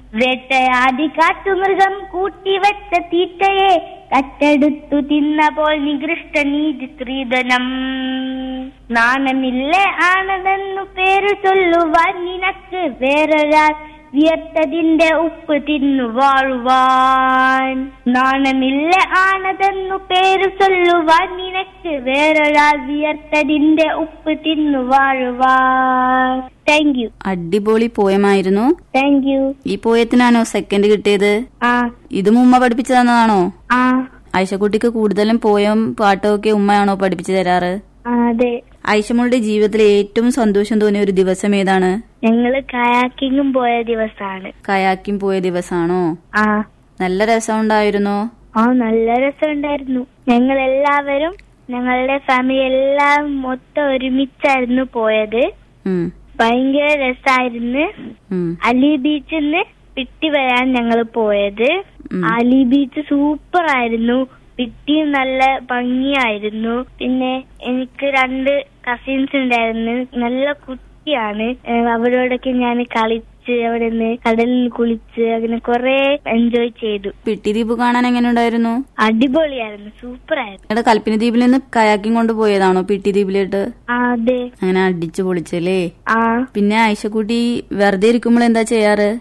വേട്ടയാടി കാട്ടുമൃഗം കൂട്ടിവച്ച തീറ്റയെ കട്ടെടുത്തു തിന്നപ്പോൾ നികൃഷ്ട നീതി സ്ത്രീധനം നാണമില്ലേ ആണതെന്നു പേരു ചൊല്ലുവാൻ നിനക്ക് വേറൊരാൾ വിയർത്തതിന്റെ ഉപ്പ് തിന്നു വാഴുവാൻ നാണമില്ല ആണതെന്നു പേരു ചൊല്ലുവാൻ നിനക്ക് വേറൊരാൾ വിയർത്തതിന്റെ ഉപ്പ് തിന്നു വാഴുവാൻ താങ്ക് യു അടിപൊളി പോയമായിരുന്നു താങ്ക് യു ഈ പോയത്തിനാണോ സെക്കൻഡ് കിട്ടിയത് ആ ഇതും ഉമ്മ പഠിപ്പിച്ചു തന്നതാണോ ആ ആയിഷക്കുട്ടിക്ക് കൂടുതലും പോയം പാട്ടും ഒക്കെ ഉമ്മയാണോ പഠിപ്പിച്ചു തരാറ് ആ, അതെ ആയിഷമോളുടെ ജീവിതത്തിൽ ഏറ്റവും സന്തോഷം തോന്നിയ ഒരു ദിവസം ഏതാണ് ഞങ്ങള് കയാക്കിങ്ങും പോയ ദിവസാണ് കയാക്കിം പോയ ദിവസമാണോ ആ നല്ല രസമുണ്ടായിരുന്നോ ആ നല്ല രസമുണ്ടായിരുന്നു ഞങ്ങൾ എല്ലാവരും ഞങ്ങളുടെ ഫാമിലി എല്ലാം മൊത്തം ഒരുമിച്ചായിരുന്നു പോയത് ഉം, ഭയങ്കര രസമായിരുന്നു ഉം, അലി ബീച്ചിൽ നിന്ന് പിട്ടി വരാൻ ഞങ്ങൾ പോയത് ഉം. അലി ബീച്ച് സൂപ്പർ ആയിരുന്നു പിട്ടി നല്ല ഭംഗിയായിരുന്നു പിന്നെ എനിക്ക് രണ്ട് കസിൻസ് ഉണ്ടായിരുന്നു നല്ല കുട്ടിയാണ് ഏഹ് അവരോടൊക്കെ ഞാൻ കളിച്ച് അവിടെ നിന്ന് കടലിൽ കുളിച്ച് അങ്ങനെ കുറെ എൻജോയ് ചെയ്തു പിട്ടിദ്വീപ് കാണാൻ എങ്ങനെ ഉണ്ടായിരുന്നു അടിപൊളിയായിരുന്നു സൂപ്പർ ആയിരുന്നു നിങ്ങളുടെ കൽപ്പിനി ദ്വീപിൽ നിന്ന് കയാക്കിങ് കൊണ്ട് പോയതാണോ പിട്ടി ദ്വീപിലോട്ട് ആ അതെ അങ്ങനെ അടിച്ചു പൊളിച്ചല്ലേ ആ പിന്നെ ആയിഷക്കുട്ടി വെറുതെ ഇരിക്കുമ്പോൾ എന്താ ചെയ്യാറ്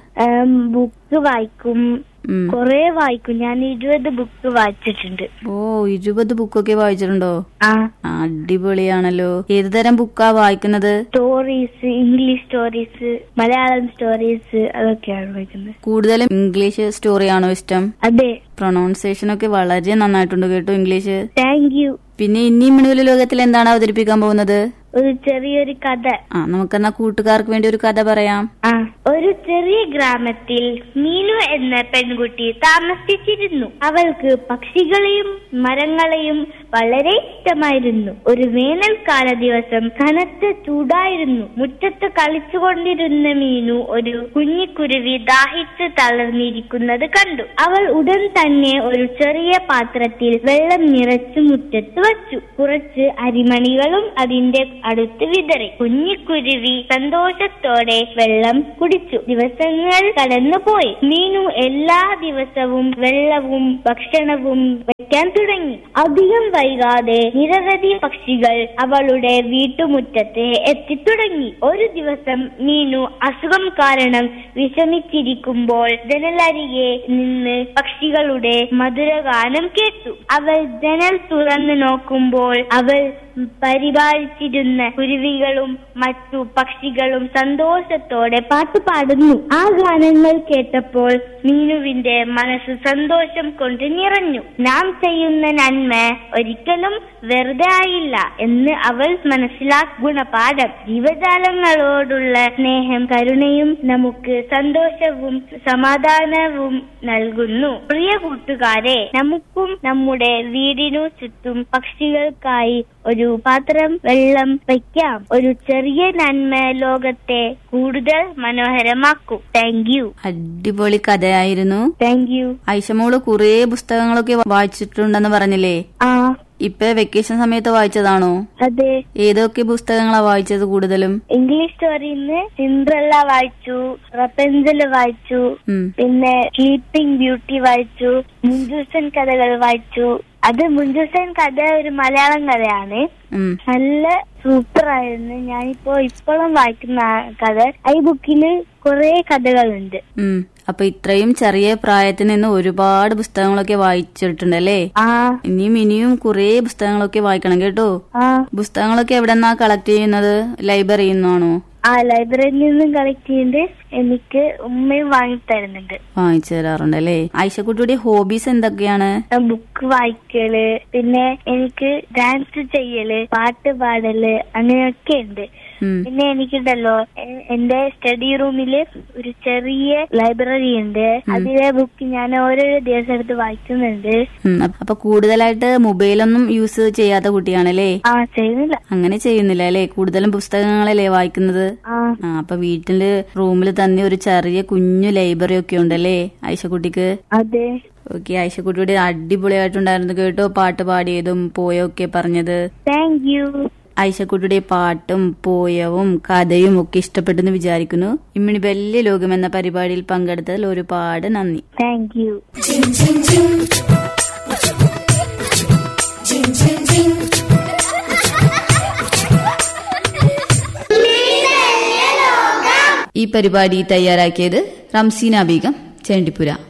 ബുക്ക് വായിക്കും ഉം. കൊറേ വായിക്കും ഞാൻ ഇരുപത് ബുക്ക് വായിച്ചിട്ടുണ്ട് ഓ ഇരുപത് ബുക്കൊക്കെ വായിച്ചിട്ടുണ്ടോ ആ ആ, അടിപൊളിയാണല്ലോ ഏത് തരം ബുക്കാ വായിക്കുന്നത് stories English stories Malayalam stories അതൊക്കെയാണ് വായിക്കുന്നത് കൂടുതലും ഇംഗ്ലീഷ് സ്റ്റോറിയാണോ ഇഷ്ടം അതെ പ്രൊണൗൺസിയേഷൻ ഒക്കെ വളരെ നന്നായിട്ടുണ്ട് കേട്ടോ ഇംഗ്ലീഷ് താങ്ക് യു പിന്നെ ഇനി മിണുവിലെ ലോകത്തിൽ എന്താണ് അവതരിപ്പിക്കാൻ പോകുന്നത് ഒരു ചെറിയൊരു കഥ ആ നമുക്കെന്നാ കൂട്ടുകാർക്ക് വേണ്ടി ഒരു കഥ പറയാം ആ ഒരു ചെറിയ ഗ്രാമത്തിൽ മീനു എന്ന പെൺകുട്ടി താമസിച്ചിരുന്നു അവൾക്ക് പക്ഷികളെയും മരങ്ങളെയും വളരെ ഇഷ്ടമായിരുന്നു ഒരു വേനൽക്കാല ദിവസം കനത്ത ചൂടായിരുന്നു മുറ്റത്ത് കളിച്ചുകൊണ്ടിരുന്ന മീനു ഒരു കുഞ്ഞിക്കുരുവി ദാഹിച്ച് തളർന്നിരിക്കുന്നത് കണ്ടു അവൾ ഉടൻ തന്നെ ഒരു ചെറിയ പാത്രത്തിൽ വെള്ളം നിറച്ചു മുറ്റത്ത് വച്ചു കുറച്ച് അരിമണികളും അതിന്റെ അടുത്ത് വിതറി കുഞ്ഞിക്കുരുവി സന്തോഷത്തോടെ വെള്ളം കുടിച്ചു ദിവസങ്ങൾ കടന്നുപോയി മീനു എല്ലാ ദിവസവും വെള്ളവും ഭക്ഷണവും വെക്കാൻ തുടങ്ങി അധികം വൈകാതെ നിരവധി പക്ഷികൾ അവളുടെ വീട്ടുമുറ്റത്ത് എത്തിത്തുടങ്ങി ഒരു ദിവസം മീനു അസുഖം കാരണം വിഷമിച്ചിരിക്കുമ്പോൾ ജനലരികെ നിന്ന് പക്ഷികളുടെ മധുരഗാനം കേട്ടു അവൾ ജനൽ തുറന്നു നോക്കുമ്പോൾ അവൾ പരിപാലിച്ചിരുന്ന കുരുവികളും മറ്റു പക്ഷികളും സന്തോഷത്തോടെ പാട്ട് പാടുന്നു ആ ഗാനങ്ങൾ കേട്ടപ്പോൾ മീനുവിന്റെ മനസ്സ് സന്തോഷം കൊണ്ട് നിറഞ്ഞു നാം ചെയ്യുന്ന നന്മ ഒരിക്കലും വെറുതെ ആയില്ല എന്ന് അവൾ മനസ്സിലാ ഗുണപാഠം ജീവജാലങ്ങളോടുള്ള സ്നേഹം കരുണയും നമുക്ക് സന്തോഷവും സമാധാനവും നൽകുന്നു പ്രിയ കൂട്ടുകാരെ നമുക്കും നമ്മുടെ വീടിനു ചുറ്റും പക്ഷികൾക്കായി ഒരു പാത്രം വെള്ളം വയ്ക്കാം ഒരു ചെറിയ നന്മ ലോകത്തെ കൂടുതൽ മനോഹരമാക്കും താങ്ക് യു അടിപൊളി കഥയായിരുന്നു താങ്ക് യു ഐഷമോള് കുറേ പുസ്തകങ്ങളൊക്കെ വായിച്ചിട്ടുണ്ടെന്ന് പറഞ്ഞില്ലേ ആ ഇപ്പൊ വെക്കേഷൻ സമയത്ത് വായിച്ചതാണോ അതെ ഏതൊക്കെ പുസ്തകങ്ങളാ വായിച്ചത് കൂടുതലും ഇംഗ്ലീഷ് സ്റ്റോറിന്ന് സിൻഡ്രല്ല വായിച്ചു റപ്പൻസൽ വായിച്ചു ഉം. പിന്നെ സ്ലീപ്പിംഗ് ബ്യൂട്ടി വായിച്ചു മുഞ്ചൂസൻ കഥകൾ വായിച്ചു അത് മുഞ്ചൂസൻ കഥ ഒരു മലയാളം കഥയാണ് ഉം. നല്ല സൂപ്പർ ആയിരുന്നു ഞാനിപ്പോ ഇപ്പോഴും വായിക്കുന്ന ആ കഥ ഈ ബുക്കില് കുറെ കഥകളുണ്ട് ഉം. അപ്പൊ ഇത്രയും ചെറിയ പ്രായത്തിൽ നിന്ന് ഒരുപാട് പുസ്തകങ്ങളൊക്കെ വായിച്ചിട്ടുണ്ടല്ലേ ആ ഇനിയും ഇനിയും കുറേ പുസ്തകങ്ങളൊക്കെ വായിക്കണം കേട്ടോ ആ പുസ്തകങ്ങളൊക്കെ എവിടെന്നാ കളക്ട് ചെയ്യുന്നത് ലൈബ്രറിയിൽ നിന്നാണോ ആ ലൈബ്രറിയിൽ നിന്നും കളക്ട് ചെയ്ത് എനിക്ക് ഉമ്മയും വാങ്ങി തരുന്നുണ്ട് വാങ്ങിച്ചു തരാറുണ്ടല്ലേ ആയിഷക്കുട്ടിയുടെ ഹോബീസ് എന്തൊക്കെയാണ് ബുക്ക് വായിക്കല് പിന്നെ എനിക്ക് ഡാൻസ് ചെയ്യല് പാട്ട് പാടല് അങ്ങനെയൊക്കെ ഉണ്ട് ഉം. പിന്നെ എനിക്കുണ്ടല്ലോ എ- എന്റെ സ്റ്റഡി റൂമില് ഒരു ചെറിയ ലൈബ്രറി ഉണ്ട് അതിലെ ബുക്ക് ഞാൻ ഓരോരോ ദിവസം എടുത്ത് വായിക്കുന്നുണ്ട് ഉം. അപ്പ- അപ്പൊ കൂടുതലായിട്ട് മൊബൈലൊന്നും യൂസ് ചെയ്യാത്ത കുട്ടിയാണല്ലേ ആ ചെയ്യുന്നില്ല അങ്ങനെ ചെയ്യുന്നില്ല അല്ലേ കൂടുതലും പുസ്തകങ്ങളല്ലേ വായിക്കുന്നത് ആ ആ അപ്പൊ വീട്ടില് റൂമിൽ തന്നെ ഒരു ചെറിയ കുഞ്ഞു ലൈബ്രറി ഒക്കെ ഉണ്ടല്ലേ ആയിഷക്കുട്ടിക്ക് അതെ ഓക്കെ ആയിഷക്കുട്ടിയുടെ അടിപൊളിയായിട്ടുണ്ടായിരുന്നു കേട്ടോ പാട്ട് പാടിയതും പോയൊക്കെ പറഞ്ഞത് താങ്ക് യു ഐശക്കുട്ടിയുടെ പാട്ടും പോയവും കഥയും ഒക്കെ ഇഷ്ടപ്പെട്ടെന്ന് വിചാരിക്കുന്നു ഇമ്മിണി വലിയ ലോകം എന്ന പരിപാടിയിൽ പങ്കെടുത്തതിൽ ഒരുപാട് നന്ദി താങ്ക് യു ഈ പരിപാടി തയ്യാറാക്കിയത് റംസീന ബീഗം ചേണ്ടിപ്പുര